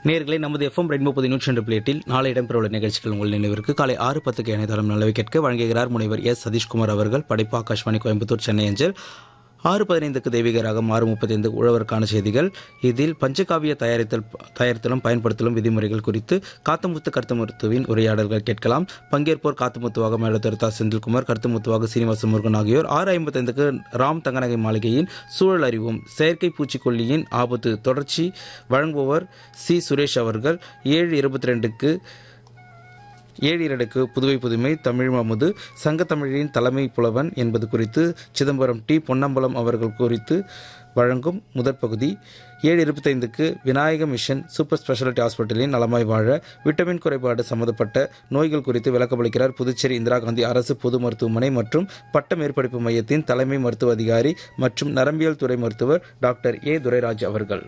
நேர்களை நமது எஃப்எம் ரெண்டு முப்பது நூற்றி ரெண்டு பிளேட்டில் நாளை இடம்பெறவுள்ள நிகழ்ச்சிகள் உங்கள் நினைவிற்கு காலை ஆறு பத்துக்கு இணையதளம் நல்லவை கேட்க வழங்குகிறார் முனைவர் எஸ் சதீஷ்குமார் அவர்கள் படைப்பு ஆகாஷ்வாணி கோயம்புத்தூர் சென்னை அஞ்சல் ஆறு பதினைந்துக்கு தெய்வீக ராகம் ஆறு முப்பத்தைந்து உழவருக்கான செய்திகள் இதில் பஞ்சகாவிய தயாரித்தல் தயாரித்தலும் பயன்படுத்தலும் விதிமுறைகள் குறித்து காத்தமுத்து கருத்துமுத்துவின் உரையாடல்கள் கேட்கலாம் பங்கேற்போர் காத்தமுத்துவாக மேலத்தொருத்தா செந்தில்குமார் கருத்துமுத்துவாக சீனிவாச முருகன் ஆகியோர் ஆறு ஐம்பத்தைந்துக்கு ராம் தங்கநகை மாளிகையின் சூழல் அறிவும் செயற்கை பூச்சிக்கொல்லியின் ஆபத்து தொடர்ச்சி வழங்குபவர் சி சுரேஷ் அவர்கள் ஏழு இருபத்தி ரெண்டுக்கு ஏழு இரண்டுக்கு புதுவை புதுமை தமிழ் அமுது சங்கத்தமிழின் தலைமை புலவன் என்பது குறித்து சிதம்பரம் டி பொன்னம்பலம் அவர்கள் குறித்து வழங்கும் முதற் பகுதி ஏழு இருபத்தைந்துக்கு விநாயக மிஷன் சூப்பர் ஸ்பெஷாலிட்டி ஹாஸ்பிட்டலின் நலமாய் வாழ விட்டமின் குறைபாடு சம்பந்தப்பட்ட நோய்கள் குறித்து விளக்கமளிக்கிறார் புதுச்சேரி இந்திரா காந்தி அரசு பொது மருத்துவமனை மற்றும் பட்ட மேற்படிப்பு மையத்தின் தலைமை மருத்துவ அதிகாரி மற்றும் நரம்பியல் துறை மருத்துவர் டாக்டர் ஏ துரைராஜ் அவர்கள்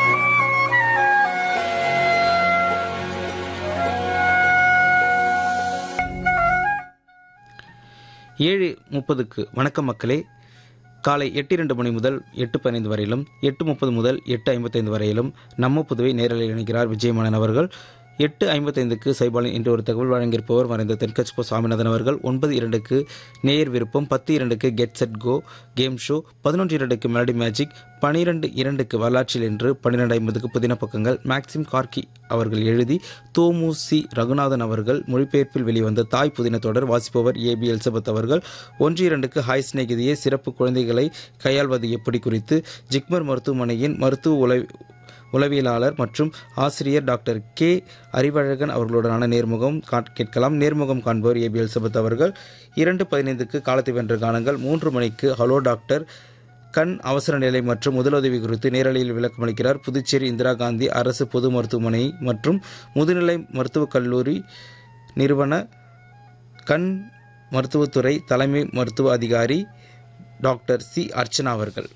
ஏழு முப்பதுக்கு வணக்கம் மக்களே காலை எட்டு இரண்டு மணி முதல் எட்டு பதினைந்து வரையிலும் எட்டு முப்பது முதல் எட்டு ஐம்பத்தைந்து வரையிலும் நம்ம புதுவை நேரலில் இணைக்கிறார் விஜயமணன் அவர்கள் எட்டு ஐம்பத்தைந்துக்கு சைபாலின் இன்று ஒரு தகவல் வழங்கியிருப்பவர் மறைந்த தென்கட்சிப்போ சாமிநாதன் அவர்கள் ஒன்பது இரண்டுக்கு நேயர் விருப்பம் பத்து இரண்டுக்கு get set go game show பதினொன்று இரண்டுக்கு மெலடி மேஜிக் பனிரெண்டு இரண்டுக்கு வரலாற்றில் என்று பன்னிரெண்டு ஐம்பதுக்கு புதின பக்கங்கள் மேக்சிம் கார்கி அவர்கள் எழுதி தோமு சி ரகுநாதன் அவர்கள் மொழிபெயர்ப்பில் வெளிவந்த தாய் புதின தொடர் வாசிப்பவர் ஏ பி எல்சபத் அவர்கள் ஒன்று இரண்டுக்கு ஹாய் சிநேகிதியே சிறப்பு குழந்தைகளை கையாள்வது எப்படி குறித்து ஜிக்மர் மருத்துவமனையின் மருத்துவ உலை உளவியலாளர் மற்றும் ஆசிரியர் டாக்டர் கே அறிவழகன் அவர்களுடனான நேர்முகம் கா- கேட்கலாம் நேர்முகம் காண்பவர் ஏ பி எல்சபத் அவர்கள் இரண்டு பதினைந்துக்கு காலத்தை வென்ற கானங்கள் மூன்று மணிக்கு ஹலோ டாக்டர் கண் அவசர நிலை மற்றும் முதலுதவி குறித்து நேரலையில் விளக்கமளிக்கிறார் புதுச்சேரி இந்திரா காந்தி அரசு பொது மருத்துவமனை மற்றும் முதுநிலை மருத்துவக் கல்லூரி நிறுவன கண் மருத்துவத்துறை தலைமை மருத்துவ அதிகாரி டாக்டர் சி அர்ச்சனா அவர்கள்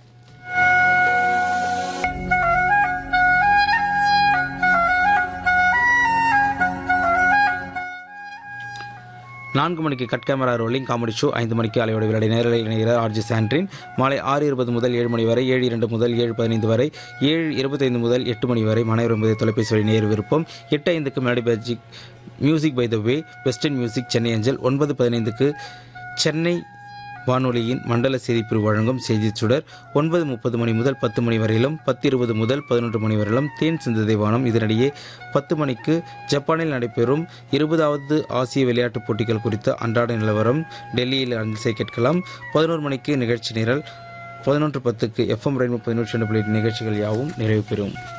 நான்கு மணிக்கு cut camera rolling comedy show ஐந்து மணிக்கு அலையோட விளையாடி நேரலையில் இணைகிறார் ஆர்ஜி சாண்ட்ரின் மாலை ஆறு இருபது முதல் ஏழு மணி வரை ஏழு இரண்டு முதல் ஏழு பதினைந்து வரை ஏழு இருபத்தைந்து முதல் எட்டு மணி வரை மனைவர் என்பதை தொலைபேசி வழி நேர் விருப்பம் எட்டு ஐந்துக்கு melody magic music by the way western music Chennai அஞ்சல் ஒன்பது பதினைந்துக்கு சென்னை வானொலியின் மண்டல செய்திப்பிரிவு வழங்கும் செய்திச் சுடர் ஒன்பது முப்பது மணி முதல் பத்து மணி வரையிலும் பத்து இருபது முதல் பதினொன்று மணி வரையிலும் தேன் சிந்ததை வானம் இதனிடையே பத்து மணிக்கு ஜப்பானில் நடைபெறும் இருபதாவது ஆசிய விளையாட்டுப் போட்டிகள் குறித்த அன்றாட நிலவரம் டெல்லியில் அஞ்சல் கேட்கலாம் பதினோரு மணிக்கு நிகழ்ச்சி நிரல் பதினொன்று பத்துக்கு எஃப்எம் ரெண்டு பதினொன்று ரெண்டு நிகழ்ச்சிகள் யாவும் நிறைவு பெறும்